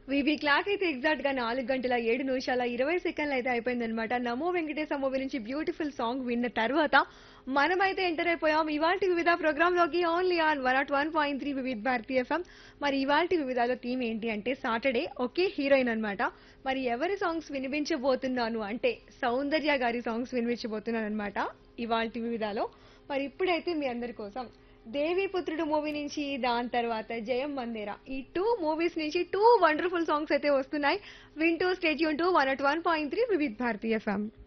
వివి clock అయితే exact గా నాలుగు గంటల ఏడు నిమిషాల ఇరవై సెకండ్లు అయితే అయిపోయిందనమాట నమో వెంకటేశ మూవీ నుంచి బ్యూటిఫుల్ సాంగ్ విన్న తర్వాత మనమైతే ఎంటర్ అయిపోయాం ఇవాళ వివిధ ప్రోగ్రామ్ లోకి only on one naught one point three Vividh Bharati FM మరి ఇవాళ వివిధాలో థీమ్ ఏంటి అంటే సాటర్డే ఒకే హీరోయిన్ అన్నమాట మరి ఎవరి సాంగ్స్ వినిపించబోతున్నాను అంటే సౌందర్య గారి సాంగ్స్ వినిపించబోతున్నాను అనమాట ఇవాళ వివిధాలో మరి ఇప్పుడైతే మీ అందరి కోసం దేవీపుత్రుడు మూవీ నుంచి దాని తర్వాత జయం మందేరా ఈ టూ మూవీస్ నుంచి టూ వండర్ఫుల్ సాంగ్స్ అయితే వస్తున్నాయి వింటూ stay tuned to one at one point three Vividh Bharati FM